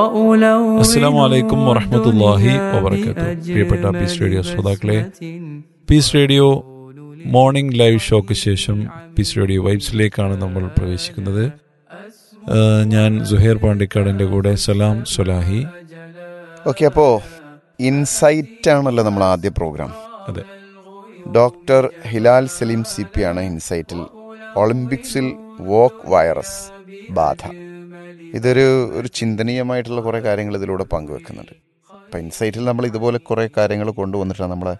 അസ്സാം വലൈക്കും വറഹമത്തല്ലാഹി വബർക്കാത്തു പ്രിയപ്പെട്ട പീസ് റേഡിയോ ശ്രോതാക്കളെ പീസ് റേഡിയോ മോർണിംഗ് ലൈവ് ഷോക്ക് ശേഷം പീസ് റേഡിയോ വൈബ്സിലേക്കാണ് നമ്മൾ പ്രവേശിക്കുന്നത് ആ, ഞാൻ സുഹേർ പാണ്ടിക്കാടിൻ്റെ കൂടെ സലാം സൊലാഹി ഓക്കെ അപ്പോൾ ഇൻസൈറ്റ് ആണല്ലോ നമ്മൾ ആദ്യ പ്രോഗ്രാം അതെ doctor Hilal Salim C P ആണ് ഇൻസൈറ്റിൽ ഒളിമ്പിക്സിൽ വോക്ക് വൈറസ് ബാധ ഇതൊരു ഒരു ചിന്തനീയമായിട്ടുള്ള കുറേ കാര്യങ്ങൾ ഇതിലൂടെ പങ്കുവെക്കുന്നുണ്ട് അപ്പം ഇൻസൈറ്റിൽ നമ്മൾ ഇതുപോലെ കുറേ കാര്യങ്ങൾ കൊണ്ടുവന്നിട്ടാണ് നമ്മളെ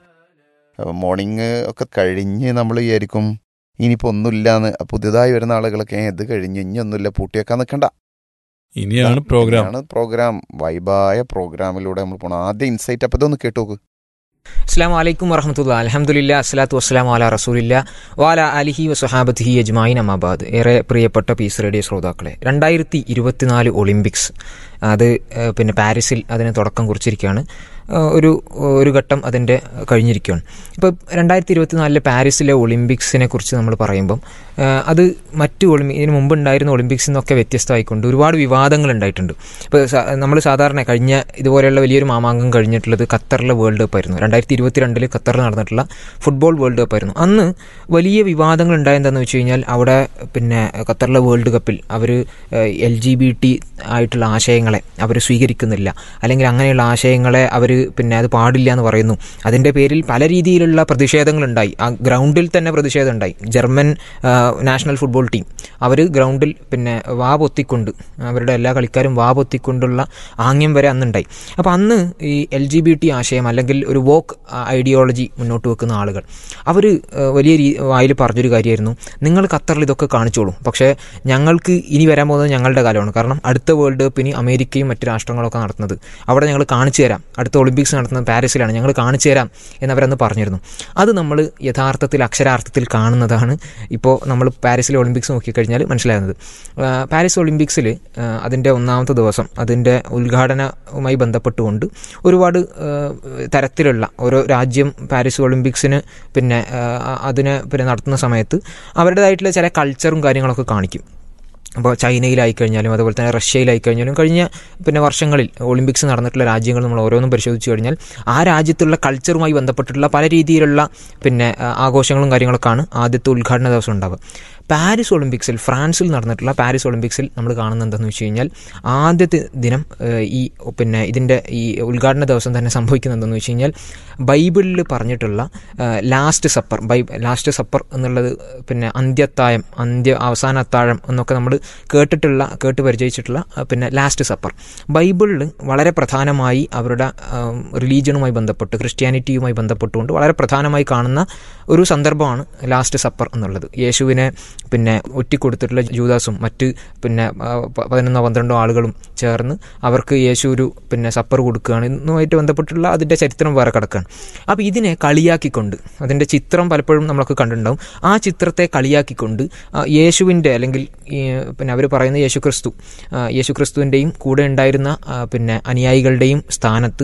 മോർണിംഗ് ഒക്കെ കഴിഞ്ഞ് നമ്മൾ വിചാരിക്കും ഇനിയിപ്പോൾ ഒന്നുമില്ലാന്ന് പുതിയതായി വരുന്ന ആളുകളൊക്കെ "ഏ, ഇത് കഴിഞ്ഞ് ഇനി ഒന്നുമില്ല പൂട്ടിയേക്കാൻ നിൽക്കണ്ട ഇനിയാണ് പ്രോഗ്രാം ആണ് പ്രോഗ്രാം വൈബായ പ്രോഗ്രാമിലൂടെ നമ്മൾ പോകണം ആദ്യം ഇൻസൈറ്റ് അപ്പോൾ ഇതൊന്ന് കേട്ടു നോക്ക് അസ്സാം വലൈക്കും വറഹമത്തുള്ള അലഹമുല്ല അസ്സലാത്തു വസ്സലാം അല റസൂലില്ല വാല അലിഹി വസുഹാബത്തിഹി അജ്മായിൻ അമാബാദ് ഏറെ പ്രിയപ്പെട്ട പീസ് റേഡിയോ ശ്രോതാക്കളെ രണ്ടായിരത്തി ഇരുപത്തിനാല് ഒളിമ്പിക്സ് അത് ഏഹ്, പിന്നെ പാരീസിൽ അതിന് തുടക്കം കുറിച്ചിരിക്കുകയാണ് ഏഹ്, ഒരു ഒരു ഘട്ടം അതിൻ്റെ കഴിഞ്ഞിരിക്കുകയാണ് ഇപ്പോൾ രണ്ടായിരത്തി ഇരുപത്തിനാലിലെ പാരീസിലെ ഒളിമ്പിക്സിനെ കുറിച്ച് നമ്മൾ പറയുമ്പം ഏഹ്, അത് മറ്റു ഒളിമ്പി ഇതിന് മുമ്പ് ഉണ്ടായിരുന്ന ഒളിമ്പിക്സിൽ നിന്നൊക്കെ വ്യത്യസ്തമായിക്കൊണ്ട് ഒരുപാട് വിവാദങ്ങൾ ഉണ്ടായിട്ടുണ്ട് ഇപ്പോൾ നമ്മൾ സാധാരണ കഴിഞ്ഞ ഇതുപോലെയുള്ള വലിയൊരു മാമാങ്കം കഴിഞ്ഞിട്ടുള്ളത് ഖത്തറിലെ വേൾഡ് കപ്പ് ആയിരുന്നു രണ്ടായിരത്തി ഇരുപത്തിരണ്ടിൽ ഖത്തറിൽ നടന്നിട്ടുള്ള ഫുട്ബോൾ വേൾഡ് കപ്പ് ആയിരുന്നു അന്ന് വലിയ വിവാദങ്ങൾ ഉണ്ടായതെന്താണെന്ന് വെച്ച് കഴിഞ്ഞാൽ അവിടെ പിന്നെ ഖത്തറിലെ വേൾഡ് കപ്പിൽ അവർ എൽ ജി ബി ടി ആയിട്ടുള്ള ആശയങ്ങളെ അവർ സ്വീകരിക്കുന്നില്ല അല്ലെങ്കിൽ അങ്ങനെയുള്ള ആശയങ്ങളെ അവർ പിന്നെ അത് പാടില്ല എന്ന് പറയുന്നു അതിൻ്റെ പേരിൽ പല രീതിയിലുള്ള പ്രതിഷേധങ്ങളുണ്ടായി ആ ഗ്രൗണ്ടിൽ തന്നെ പ്രതിഷേധം ഉണ്ടായി ജർമ്മൻ ആ, നാഷണൽ ഫുട്ബോൾ ടീം അവർ ഗ്രൗണ്ടിൽ പിന്നെ വാ പൊത്തിക്കൊണ്ട് അവരുടെ എല്ലാ കളിക്കാരും വാ പൊത്തിക്കൊണ്ടുള്ള ആംഗ്യം വരെ അന്നുണ്ടായി അപ്പോൾ അന്ന് ഈ എൽ ജി ബി ടി ആശയം അല്ലെങ്കിൽ ഒരു വോക്ക് ഐഡിയോളജി മുന്നോട്ട് വെക്കുന്ന ആളുകൾ അവർ വലിയ രീ വായിൽ പറഞ്ഞൊരു കാര്യമായിരുന്നു നിങ്ങൾ ഖത്തറിൽ ഇതൊക്കെ കാണിച്ചോളൂ പക്ഷേ ഞങ്ങൾക്ക് ഇനി വരാൻ പോകുന്നത് ഞങ്ങളുടെ കാലമാണ് കാരണം അടുത്ത വേൾഡ് കപ്പിന് അമേരിക്കയും മറ്റ് രാഷ്ട്രങ്ങളൊക്കെ നടത്തുന്നത് അവിടെ ഞങ്ങൾ കാണിച്ചു തരാം അടുത്ത ഒളിമ്പിക്സ് നടത്തുന്നത് പാരീസിലാണ് ഞങ്ങൾ കാണിച്ചു തരാം എന്നവരന്ന് പറഞ്ഞിരുന്നു അത് നമ്മൾ യഥാർത്ഥത്തിൽ അക്ഷരാർത്ഥത്തിൽ കാണുന്നതാണ് ഇപ്പോൾ നമ്മൾ പാരീസിലെ ഒളിമ്പിക്സ് നോക്കിക്കഴിഞ്ഞാൽ മനസ്സിലാകുന്നത് ആ, പാരീസ് ഒളിമ്പിക്സിൽ അതിൻ്റെ ഒന്നാമത്തെ ദിവസം അതിൻ്റെ ഉദ്ഘാടനവുമായി ബന്ധപ്പെട്ടുകൊണ്ട് ഒരുപാട് ആ, തരത്തിലുള്ള ഓരോ രാജ്യം പാരീസ് ഒളിമ്പിക്സിന് പിന്നെ ആ, അതിനെ പിന്നെ നടത്തുന്ന സമയത്ത് അവരുടേതായിട്ടുള്ള ചില കൾച്ചറും കാര്യങ്ങളൊക്കെ കാണിക്കും അപ്പോൾ ചൈനയിലായി കഴിഞ്ഞാലും അതുപോലെ തന്നെ റഷ്യയിലായി കഴിഞ്ഞാലും കഴിഞ്ഞ പിന്നെ വർഷങ്ങളിൽ ഒളിമ്പിക്സ് നടന്നിട്ടുള്ള രാജ്യങ്ങൾ നമ്മൾ ഓരോന്നും പരിശോധിച്ച് കഴിഞ്ഞാൽ ആ രാജ്യത്തുള്ള കൾച്ചറുമായി ബന്ധപ്പെട്ടിട്ടുള്ള പല രീതിയിലുള്ള പിന്നെ ആ, ആഘോഷങ്ങളും കാര്യങ്ങളൊക്കെയാണ് ആദ്യത്തെ ഉദ്ഘാടന ദിവസം ഉണ്ടാവുക പാരീസ് ഒളിമ്പിക്സിൽ ഫ്രാൻസിൽ നടന്നിട്ടുള്ള പാരീസ് ഒളിമ്പിക്സിൽ നമ്മൾ കാണുന്നത് എന്താണെന്ന് വെച്ച് കഴിഞ്ഞാൽ ആദ്യത്തെ ദിനം ഏഹ്, ഈ പിന്നെ ഇതിൻ്റെ ഈ ഉദ്ഘാടന ദിവസം തന്നെ സംഭവിക്കുന്നത് എന്താണെന്ന് വെച്ച് കഴിഞ്ഞാൽ ബൈബിളിൽ പറഞ്ഞിട്ടുള്ള last supper by last supper എന്നുള്ളത് പിന്നെ അന്ത്യത്തായം അന്ത്യ അവസാന അത്താഴം എന്നൊക്കെ നമ്മൾ കേട്ടിട്ടുള്ള കേട്ട് പരിചയിച്ചിട്ടുള്ള ആ, പിന്നെ ലാസ്റ്റ് സപ്പർ ബൈബിളിൽ വളരെ പ്രധാനമായി അവരുടെ റിലീജിയനുമായി ബന്ധപ്പെട്ട് ക്രിസ്ത്യാനിറ്റിയുമായി ബന്ധപ്പെട്ടുകൊണ്ട് വളരെ പ്രധാനമായി കാണുന്ന ഒരു സന്ദർഭമാണ് ലാസ്റ്റ് സപ്പർ എന്നുള്ളത് യേശുവിനെ പിന്നെ ഒറ്റിക്കൊടുത്തിട്ടുള്ള ജൂദാസും മറ്റ് പിന്നെ ആ, പ- പതിനൊന്നോ പന്ത്രണ്ടോ ആളുകളും ചേർന്ന് അവർക്ക് യേശു ഒരു പിന്നെ സപ്പർ കൊടുക്കുകയാണ് ഇതുമായിട്ട് ബന്ധപ്പെട്ടുള്ള അതിൻ്റെ ചരിത്രം വേറെ കിടക്കുകയാണ് അപ്പോൾ ഇതിനെ കളിയാക്കിക്കൊണ്ട് അതിൻ്റെ ചിത്രം പലപ്പോഴും നമ്മളൊക്കെ കണ്ടിട്ടുണ്ടാവും ആ ചിത്രത്തെ കളിയാക്കിക്കൊണ്ട് ആ, യേശുവിൻ്റെ അല്ലെങ്കിൽ ഈ, പിന്നെ അവർ പറയുന്ന യേശു ക്രിസ്തു ആ, യേശു ക്രിസ്തുവിൻ്റെയും കൂടെ ഉണ്ടായിരുന്ന ആ, പിന്നെ അനുയായികളുടെയും സ്ഥാനത്ത്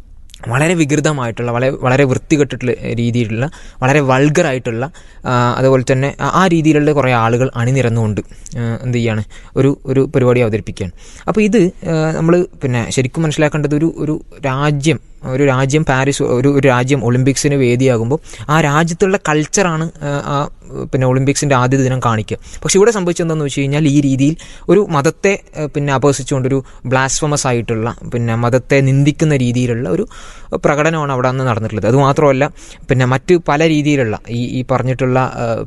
വളരെ വികൃതമായിട്ടുള്ള വളരെ വളരെ വൃത്തികെട്ടിട്ടുള്ള രീതിയിലുള്ള വളരെ വൾഗറായിട്ടുള്ള ആ, അതുപോലെ തന്നെ ആ- ആ രീതിയിലുള്ള കുറേ ആളുകൾ അണിനിരന്നുകൊണ്ട് ആ, എന്ത് ചെയ്യാണ് ഒരു ഒരു പരിപാടി അവതരിപ്പിക്കുകയാണ് അപ്പോൾ ഇത് നമ്മൾ പിന്നെ ശരിക്കും മനസ്സിലാക്കേണ്ടത് ഒരു ഒരു രാജ്യം ഒരു രാജ്യം പാരീസ് ഒരു ഒരു രാജ്യം ഒളിമ്പിക്സിന് വേദിയാകുമ്പോൾ ആ രാജ്യത്തുള്ള കൾച്ചറാണ് ആ, ആ പിന്നെ ഒളിമ്പിക്സിൻ്റെ ആദ്യ ദിനം കാണിക്കുക പക്ഷെ ഇവിടെ സംഭവിച്ചതെന്താണെന്ന് വെച്ച് കഴിഞ്ഞാൽ ഈ രീതിയിൽ ഒരു മതത്തെ ആ, പിന്നെ അപഹസിച്ചുകൊണ്ടൊരു ബ്ലാസ്ഫമസ് ആയിട്ടുള്ള പിന്നെ മതത്തെ നിന്ദിക്കുന്ന രീതിയിലുള്ള ഒരു പ്രകടനമാണ് അവിടെ അന്ന് നടന്നിട്ടുള്ളത് അതുമാത്രമല്ല പിന്നെ മറ്റ് പല രീതിയിലുള്ള ഈ ഈ പറഞ്ഞിട്ടുള്ള ആ,